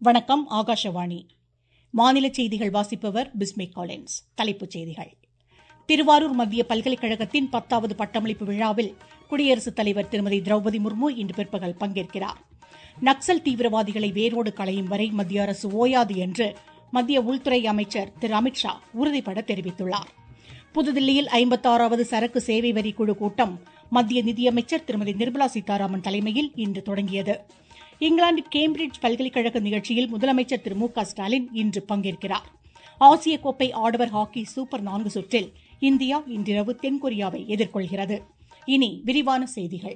வணக்கம் ஆகாஷவாணி மாநில செய்திகள் வாசிப்பவர் பிஸ்மி காலின்ஸ் தலைப்புச் செய்திகள் திருவாரூர் மத்திய பல்கலைக்கழகத்தின் பத்தாவது பட்டமளிப்பு விழாவில் குடியரசுத் தலைவர் திருமதி திரௌபதி முர்மு இன்று பிற்பகல் பங்கேற்கிறார் நக்சல் தீவிரவாதிகளை வேரோடு களையும் வரை மத்திய அரசு ஓயாது என்று மத்திய உள்துறை அமைச்சர் திரு அமித்ஷா உறுதிபட தெரிவித்துள்ளார் புதுதில்லியில் ஐம்பத்தாறாவது சரக்கு சேவை வரி குழு கூட்டம் மத்திய நிதியமைச்சர் திருமதி நிர்மலா சீதாராமன் தலைமையில் இன்று தொடங்கியது இங்கிலாந்து கேம்பிரிட்ஜ் பல்கலைக்கழக நிகழ்ச்சியில் முதலமைச்சர் திரு மு க ஸ்டாலின் இன்று பங்கேற்கிறார் ஆசிய கோப்பை ஆடவர் ஹாக்கி சூப்பர் நான்கு சுற்றில் இந்தியா இன்றிரவு தென்கொரியாவை எதிர்கொள்கிறது இனி விரிவான செய்திகள்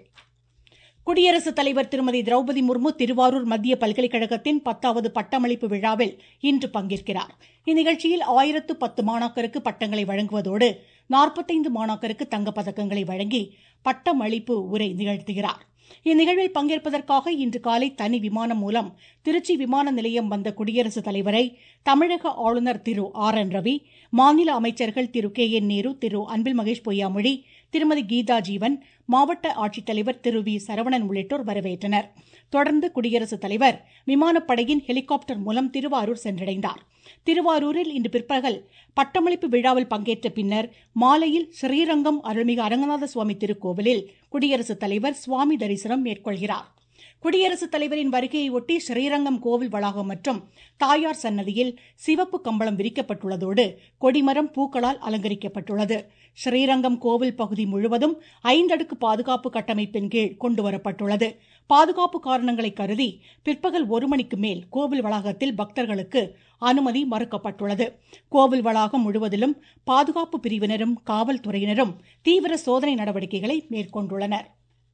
குடியரசுத் தலைவர் திருமதி திரௌபதி முர்மு திருவாரூர் மத்திய பல்கலைக்கழகத்தின் பத்தாவது பட்டமளிப்பு விழாவில் இன்று பங்கேற்கிறார் இந்நிகழ்ச்சியில் ஆயிரத்து பத்து மாணாக்கருக்கு பட்டங்களை வழங்குவதோடு நாற்பத்தைந்து மாணாக்கருக்கு தங்கப்பதக்கங்களை வழங்கி பட்டமளிப்பு உரை நிகழ்த்துகிறார் இந்நிகழ்வில் பங்கேற்பதற்காக இன்று காலை தனி விமானம் மூலம் திருச்சி விமான நிலையம் வந்த குடியரசுத் தலைவரை தமிழக ஆளுநர் திரு ஆர் என் ரவி மாநில அமைச்சர்கள் திரு கே என் நேரு திரு அன்பில் மகேஷ் பொய்யாமொழி திருமதி கீதா ஜீவன் மாவட்ட ஆட்சித்தலைவர் திரு வி சரவணன் உள்ளிட்டோர் வரவேற்றனர் தொடர்ந்து குடியரசுத் தலைவர் விமானப்படையின் ஹெலிகாப்டர் மூலம் திருவாரூர் சென்றடைந்தார் திருவாரூரில் இன்று பிற்பகல் பட்டமளிப்பு விழாவில் பங்கேற்ற பின்னர் மாலையில் ஸ்ரீரங்கம் அருள்மிகு அரங்கநாத சுவாமி திருக்கோவிலில் குடியரசுத் தலைவர் சுவாமி தரிசனம் மேற்கொள்கிறார் குடியரசுத் தலைவரின் வருகையொட்டி ஸ்ரீரங்கம் கோவில் வளாகம் மற்றும் தாயார் சன்னதியில் சிவப்பு கம்பளம் விரிக்கப்பட்டுள்ளதோடு கொடிமரம் பூக்களால் அலங்கரிக்கப்பட்டுள்ளது ஸ்ரீரங்கம் கோவில் பகுதி முழுவதும் ஐந்தடுக்கு பாதுகாப்பு கட்டமைப்பின் கீழ் கொண்டுவரப்பட்டுள்ளது பாதுகாப்பு காரணங்களை கருதி பிற்பகல் ஒரு மணிக்கு மேல் கோவில் வளாகத்தில் பக்தர்களுக்கு அனுமதி மறுக்கப்பட்டுள்ளது கோவில் வளாகம் முழுவதிலும் பாதுகாப்பு பிரிவினரும் காவல்துறையினரும் தீவிர சோதனை நடவடிக்கைகளை மேற்கொண்டுள்ளனர்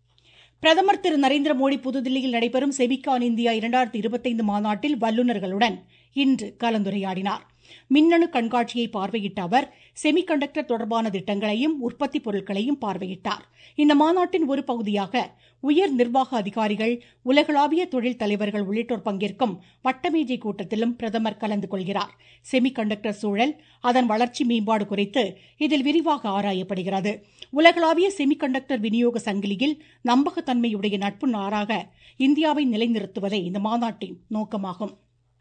பிரதமர் திரு நரேந்திர மோடி புதுதில்லியில் நடைபெறும் செமிகான் இந்தியா இரண்டாயிரத்தி இருபத்தைந்து மாநாட்டில் வல்லுநர்களுடன் இன்று கலந்துரையாடினார் மின்னணு கண்காட்சியை பார்வையிட்ட அவர் செமிகண்டக்டர் தொடர்பான திட்டங்களையும் உற்பத்தி பொருட்களையும் பார்வையிட்டார் இந்த மாநாட்டின் ஒரு பகுதியாக உயர் நிர்வாக அதிகாரிகள் உலகளாவிய தொழில் தலைவர்கள் உள்ளிட்டோர் பங்கேற்கும் வட்டமேஜை கூட்டத்திலும் பிரதமர் கலந்து கொள்கிறார் செமிகண்டக்டர் சூழல் அதன் வளர்ச்சி மேம்பாடு குறித்து இதில் விரிவாக ஆராயப்படுகிறது உலகளாவிய செமிகண்டக்டர் விநியோக சங்கிலியில் நம்பகத்தன்மையுடைய நட்பு நாராக இந்தியாவை நிலைநிறுத்துவதே இந்த மாநாட்டின் நோக்கமாகும்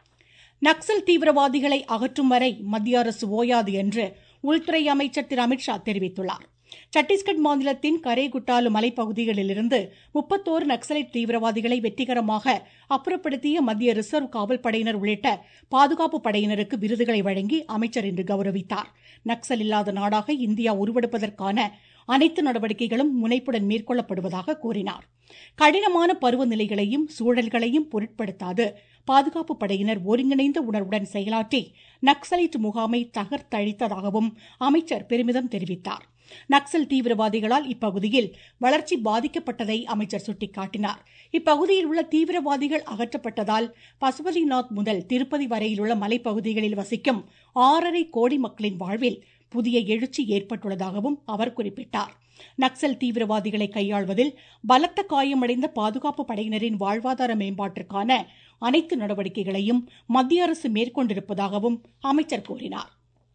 நக்சல் தீவிரவாதிகளை அகற்றும் வரை மத்திய அரசு ஓயாது என்று உள்துறை அமைச்சர் திரு அமித்ஷா தெரிவித்துள்ளார் சத்தீஸ்கட் மாநிலத்தின் கரேகுட்டாலு மலைப்பகுதிகளிலிருந்து முப்பத்தோரு நக்சலைட் தீவிரவாதிகளை வெற்றிகரமாக அப்புறப்படுத்திய மத்திய ரிசர்வ் காவல் படையினர் உள்ளிட்ட பாதுகாப்பு படையினருக்கு விருதுகளை வழங்கி அமைச்சர் இன்று கௌரவித்தார் நக்சல் இல்லாத நாடாக இந்தியா உருவெடுப்பதற்கான அனைத்து நடவடிக்கைகளும் முனைப்புடன் மேற்கொள்ளப்படுவதாக கூறினார் கடினமான பருவநிலைகளையும் சூழல்களையும் பொருட்படுத்தாது பாதுகாப்பு படையினர் ஒருங்கிணைந்த உணர்வுடன் செயலாற்றி நக்சலைட் முகாமை தகர்த்தழித்ததாகவும் அமைச்சர் பெருமிதம் தெரிவித்தார் நக்சல் தீவிரவாதிகளால் இப்பகுதியில் வளர்ச்சி பாதிக்கப்பட்டதை அமைச்சர் சுட்டிக்காட்டினார் இப்பகுதியில் உள்ள தீவிரவாதிகள் அகற்றப்பட்டதால் பசுபதிநாத் முதல் திருப்பதி வரையிலுள்ள மலைப்பகுதிகளில் வசிக்கும் ஆறரை கோடி மக்களின் வாழ்வில் புதிய எழுச்சி ஏற்பட்டுள்ளதாகவும் அவர் குறிப்பிட்டார் நக்சல் தீவிரவாதிகளை கையாள்வதில் பலத்த காயமடைந்த பாதுகாப்பு படையினரின் வாழ்வாதார மேம்பாட்டிற்கான அனைத்து நடவடிக்கைகளையும் மத்திய அரசு மேற்கொண்டிருப்பதாகவும் அமைச்சர் கூறினார்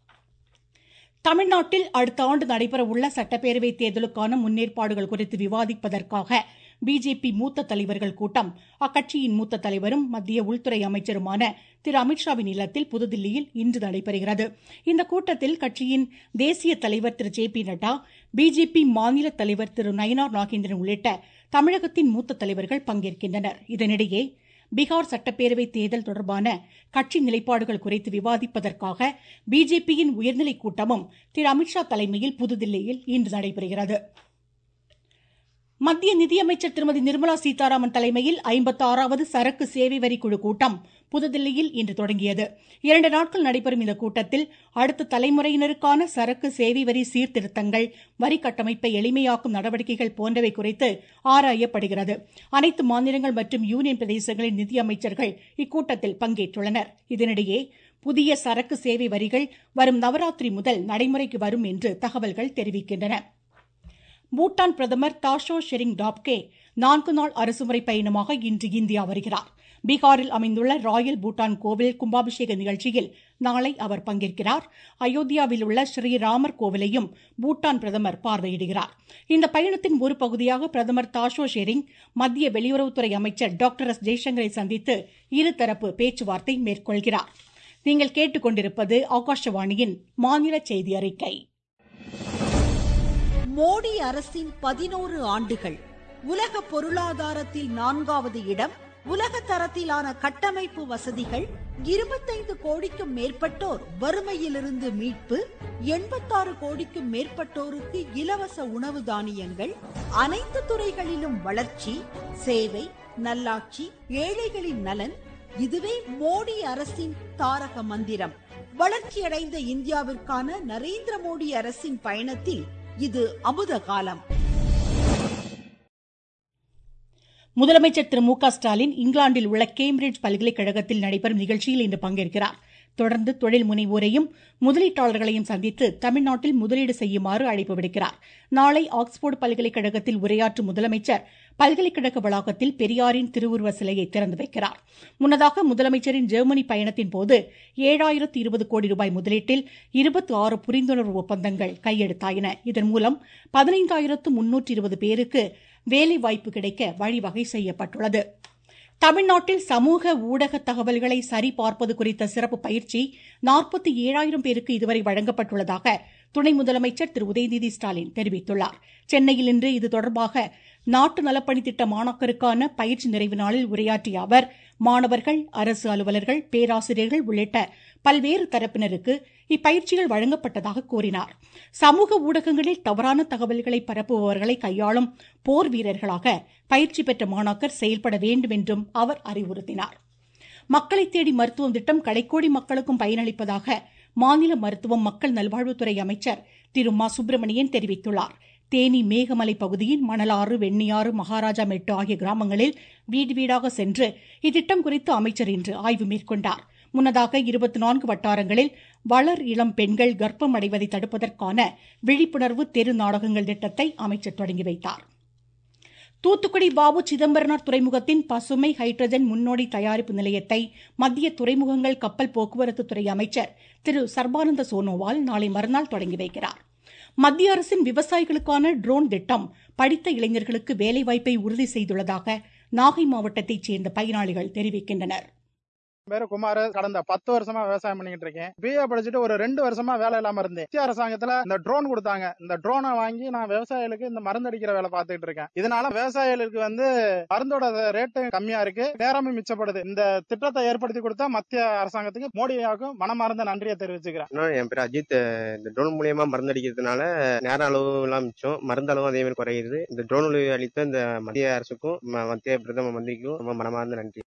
தமிழ்நாட்டில் அடுத்த ஆண்டு நடைபெறவுள்ள சட்டப்பேரவை தேர்தலுக்கான முன்னேற்பாடுகள் குறித்து விவாதிப்பதற்காக பிஜேபி மூத்த தலைவர்கள் கூட்டம் அக்கட்சியின் மூத்த தலைவரும் மத்திய உள்துறை அமைச்சருமான திரு அமித்ஷாவின் இல்லத்தில் புதுதில்லியில் இன்று நடைபெறுகிறது இந்த கூட்டத்தில் கட்சியின் தேசிய தலைவர் Thiru J P Nadda BJP மாநில தலைவர் திரு நயினார் நாகேந்திரன் உள்ளிட்ட தமிழகத்தின் மூத்த தலைவர்கள் பங்கேற்கின்றனர் இதனிடையே பீகார் சட்டப்பேரவை தேர்தல் தொடர்பான கட்சி நிலைப்பாடுகள் குறித்து விவாதிப்பதற்காக பிஜேபியின் உயர்நிலைக் கூட்டமும் திரு அமித்ஷா தலைமையில் புதுதில்லியில் இன்று நடைபெறுகிறது மத்திய நிதியமைச்சர் திருமதி நிர்மலா சீதாராமன் தலைமையில் ஐம்பத்தாறாவது சரக்கு சேவை வரி குழு கூட்டம் புதுதில்லியில் இன்று தொடங்கியது இரண்டு நாட்கள் நடைபெறும் இந்த கூட்டத்தில் அடுத்த தலைமுறையினருக்கான சரக்கு சேவை வரி சீர்திருத்தங்கள் வரி கட்டமைப்பை எளிமையாக்கும் நடவடிக்கைகள் போன்றவை குறித்து ஆராயப்படுகிறது அனைத்து மாநிலங்கள் மற்றும் யூனியன் பிரதேசங்களின் நிதியமைச்சர்கள் இக்கூட்டத்தில் பங்கேற்றுள்ளனர் இதனிடையே புதிய சரக்கு சேவை வரிகள் வரும் நவராத்திரி முதல் நடைமுறைக்கு வரும் என்று தகவல்கள் தெரிவிக்கின்றன பூட்டான் பிரதமர் தாஷோ ஷெரிங் டாப்கே நான்கு நாள் அரசுமுறை பயணமாக இன்று இந்தியா வருகிறார் பீகாரில் அமைந்துள்ள ராயல் பூட்டான் கோவில் கும்பாபிஷேக நிகழ்ச்சியில் நாளை அவர் பங்கேற்கிறார் அயோத்தியாவில் உள்ள ஸ்ரீராமர் கோவிலையும் பூட்டான் பிரதமர் பார்வையிடுகிறார் இந்த பயணத்தின் ஒரு பகுதியாக பிரதமர் தாஷோ ஷெரிங் மத்திய வெளியுறவுத்துறை அமைச்சர் டாக்டர் எஸ் ஜெய்சங்கரை சந்தித்து இருதரப்பு பேச்சுவார்த்தை மேற்கொள்கிறார் நீங்கள் கேட்டுக்கொண்டிருப்பது ஆகாஷவாணியின் மாநில செய்தி அறிக்கை மோடி அரசின் பதினோரு ஆண்டுகள் உலக பொருளாதாரத்தில் நான்காவது இடம் உலக தரத்திலான கட்டமைப்பு வசதிகள் இருபத்தைந்து கோடிக்கும் மேற்பட்டோர் வறுமையிலிருந்து மீட்பு எண்பத்தாறு கோடிக்கும் மேற்பட்டோருக்கு இலவச உணவு தானியங்கள் அனைத்து துறைகளிலும் வளர்ச்சி சேவை நல்லாட்சி ஏழைகளின் நலன் இதுவே மோடி அரசின் தாரக மந்திரம் வளர்ச்சியடைந்த இந்தியாவிற்கான நரேந்திர மோடி அரசின் பயணத்தில் இது அமுத காலம் முதலமைச்சர் திரு மு க ஸ்டாலின் இங்கிலாந்தில் உள்ள கேம்பிரிட்ஜ் பல்கலைக்கழகத்தில் நடைபெறும் நிகழ்ச்சியில் இன்று பங்கேற்கிறார் தொடர்ந்து தொழில் முனைவோரையும் முதலீட்டாளர்களையும் சந்தித்து தமிழ்நாட்டில் முதலீடு செய்யுமாறு அழைப்பு விடுக்கிறார் நாளை ஆக்ஸ்போர்டு பல்கலைக்கழகத்தில் உரையாற்றும் முதலமைச்சர் பல்கலைக்கழக வளாகத்தில் பெரியாரின் திருவுருவ சிலையை திறந்து வைக்கிறார் முன்னதாக முதலமைச்சரின் ஜெர்மனி பயணத்தின் போது ஏழாயிரத்து இருபது கோடி ரூபாய் முதலீட்டில் இருபத்தி ஆறு புரிந்துணர்வு ஒப்பந்தங்கள் கையெழுத்தாயின இதன் மூலம் பதினைந்தாயிரத்து முன்னூற்று இருபது பேருக்கு வேலைவாய்ப்பு கிடைக்க வழிவகை செய்யப்பட்டுள்ளது தமிழ்நாட்டில் சமூக ஊடக தகவல்களை சரிபார்ப்பது குறித்த சிறப்பு பயிற்சி நாற்பத்தி ஏழாயிரம் பேருக்கு இதுவரை வழங்கப்பட்டுள்ளதாக துணை முதலமைச்சர் திரு உதயநிதி ஸ்டாலின் தெரிவித்துள்ளார் சென்னையில் இன்று இது தொடர்பாக நாட்டு நலப்பணி திட்ட மாணாக்கருக்கான பயிற்சி நிறைவு நாளில் உரையாற்றிய அவர் மாணவர்கள் அரசு அலுவலர்கள் பேராசிரியர்கள் உள்ளிட்ட பல்வேறு தரப்பினருக்கு இப்பயிற்சிகள் வழங்கப்பட்டதாக கூறினார் சமூக ஊடகங்களில் தவறான தகவல்களை பரப்புபவர்களை கையாளும் போர் வீரர்களாக பயிற்சி பெற்ற மாணாக்கர் செயல்பட வேண்டும் என்றும் அவர் அறிவுறுத்தினார் மக்களை தேடி மருத்துவம் திட்டம் கடைக்கோடி மக்களுக்கும் பயனளிப்பதாக மாநில மருத்துவம் மக்கள் நல்வாழ்வுத்துறை அமைச்சர் திரு மா சுப்பிரமணியன் தெரிவித்துள்ளார் தேனி மேகமலை பகுதியின் மணலாறு வெண்ணியாறு மகாராஜா மெட்டு ஆகிய கிராமங்களில் வீடு வீடாக சென்று இத்திட்டம் குறித்து அமைச்சர் இன்று ஆய்வு மேற்கொண்டார் முன்னதாக இருபத்தி நான்கு வட்டாரங்களில் வளர் இளம் பெண்கள் கர்ப்பம் அடைவதை தடுப்பதற்கான விழிப்புணர்வு தெரு நாடகங்கள் திட்டத்தை அமைச்சர் தொடங்கி வைத்தார் தூத்துக்குடி பாபு சிதம்பரனார் துறைமுகத்தின் பசுமை ஹைட்ரஜன் முன்னோடி தயாரிப்பு நிலையத்தை மத்திய துறைமுகங்கள் கப்பல் போக்குவரத்து துறை அமைச்சர் திரு சர்பானந்த சோனோவால் நாளை மறுநாள் தொடங்கி வைக்கிறார் மத்திய அரசின் விவசாயிகளுக்கான ட்ரோன் திட்டம் படித்த இளைஞர்களுக்கு வேலைவாய்ப்பை உறுதி செய்துள்ளதாக நாகை மாவட்டத்தைச் சேர்ந்த பயனாளிகள் தெரிவிக்கின்றனர் பேரு குமார் கடந்த பத்து வருஷமா விவசாயம் பண்ணிட்டு இருக்கேன் பிஏ படிச்சுட்டு ஒரு ரெண்டு வருஷமா வேலை இல்லாம இருந்தேன் மத்திய அரசாங்கத்துல இந்த ட்ரோன் கொடுத்தாங்க இந்த ட்ரோனை வாங்கி நான் விவசாயிகளுக்கு இந்த மருந்து அடிக்கிற வேலை பார்த்துட்டு இருக்கேன் இதனால விவசாயிகளுக்கு வந்து மருந்தோட ரேட்டு கம்மியா இருக்கு நேரமும் மிச்சப்படுது இந்த திட்டத்தை ஏற்படுத்தி கொடுத்தா மத்திய அரசாங்கத்துக்கு மோடியாவுக்கும் மனமார்ந்த நன்றியை தெரிவிச்சுக்கிறேன் இன்னும் என் பேர் அஜித் இந்த ட்ரோன் மூலியமா மருந்து அடிக்கிறதுனால நேர அளவு எல்லாம் மிச்சம் மருந்து அளவும் அதே மாதிரி குறையுது இந்த ட்ரோன் அளித்த இந்த மத்திய அரசுக்கும் ம- மத்திய பிரதம மந்திரிக்கும் ரொம்ப மனமார்ந்த நன்றி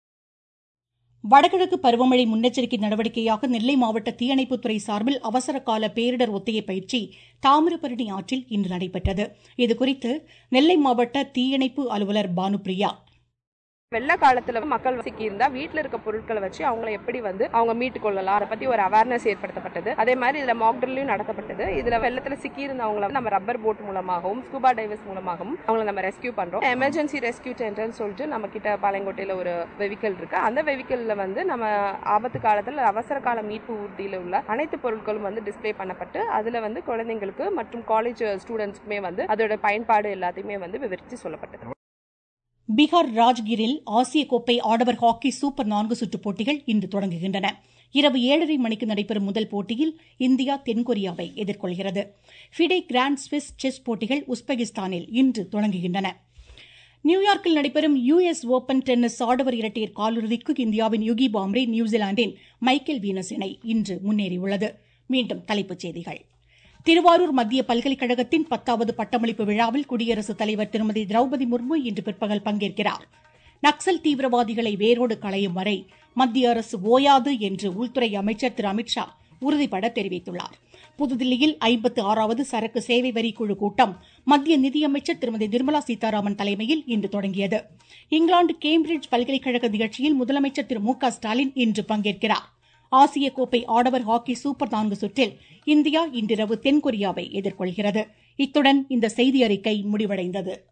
வடகிழக்கு பருவமழை முன்னெச்சரிக்கை நடவடிக்கையாக நெல்லை மாவட்ட தீயணைப்புத்துறை சார்பில் அவசர கால பேரிடர் ஒத்திகை பயிற்சி தாமிரபரணி ஆற்றில் இன்று நடைபெற்றது இதுகுறித்து நெல்லை மாவட்ட தீயணைப்பு அலுவலர் பானுபிரியா வெள்ள காலத்துல மக்கள் சிக்கி இருந்தா வீட்டுல இருக்க பொருட்களை வச்சு அவங்கள எப்படி வந்து அவங்க மீட்டு கொள்ளலாம் அதை பத்தி ஒரு அவேர்னஸ் ஏற்படுத்தப்பட்டது அதே மாதிரி இதுல மாக் ட்ரில்லையும் நடத்தப்பட்டது இதுல வெள்ளத்துல சிக்கி இருந்தவங்கள வந்து நம்ம ரப்பர் போட் மூலமாகவும் ஸ்கூபா டைவர்ஸ் மூலமாகவும் அவங்கள நம்ம ரெஸ்கியூ பண்றோம் எமர்ஜென்சி ரெஸ்கியூ டென்ட்னு சொல்லிட்டு நம்ம கிட்ட பாளையங்கோட்டையில ஒரு வெஹிக்கிள் இருக்கு அந்த வெஹிக்கிள்ல வந்து நம்ம ஆபத்து காலத்துல அவசர கால மீட்பு ஊர்தியில உள்ள அனைத்து பொருட்களும் வந்து டிஸ்ப்ளே பண்ணப்பட்டு அதுல வந்து குழந்தைங்களுக்கு மற்றும் காலேஜ் ஸ்டூடெண்ட்ஸ்க்குமே வந்து அதோட பயன்பாடு எல்லாத்தையுமே வந்து விவரித்து சொல்லப்பட்டது பீகார் ராஜ்கிரில் ஆசிய கோப்பை ஆடவர் ஹாக்கி சூப்பர் நான்கு சுற்றுப் போட்டிகள் இன்று தொடங்குகின்றன இரவு ஏழரை மணிக்கு நடைபெறும் முதல் போட்டியில் இந்தியா தென்கொரியாவை எதிர்கொள்கிறது ஃபிடே கிராண்ட் ஸ்விஸ் செஸ் போட்டிகள் உஸ்பெகிஸ்தானில் இன்று தொடங்குகின்றன நியூயார்க்கில் நடைபெறும் யுஎஸ் ஓபன் டென்னிஸ் ஆடவர் இரட்டையர் காலிறுதிக்கு இந்தியாவின் யுகி பாம்ரே நியூசிலாந்தின் மைக்கேல் வீனஸ் இணை இன்று முன்னேறியுள்ளது மீண்டும் தலைப்புச் செய்திகள் திருவாரூர் மத்திய பல்கலைக்கழகத்தின் பத்தாவது பட்டமளிப்பு விழாவில் குடியரசுத் தலைவர் திருமதி திரௌபதி முர்மு இன்று பிற்பகல் பங்கேற்கிறார் நக்சல் தீவிரவாதிகளை வேரோடு களையும் வரை மத்திய அரசு ஓயாது என்று உள்துறை அமைச்சர் திரு அமித்ஷா உறுதிபட தெரிவித்துள்ளார் புதுதில்லியில் ஐம்பத்து ஆறாவது சரக்கு சேவை வரி குழு கூட்டம் மத்திய நிதியமைச்சர் திருமதி நிர்மலா சீதாராமன் தலைமையில் இன்று தொடங்கியது இங்கிலாந்து கேம்பிரிட்ஜ் பல்கலைக்கழக நிகழ்ச்சியில் முதலமைச்சர் திரு மு க ஸ்டாலின் இன்று பங்கேற்கிறார் ஆசிய கோப்பை ஆடவர் ஹாக்கி சூப்பர் நான்கு சுற்றில் இந்தியா இன்றிரவு தென்கொரியாவை எதிர்கொள்கிறது இத்துடன் இந்த செய்தி அறிக்கை முடிவடைந்தது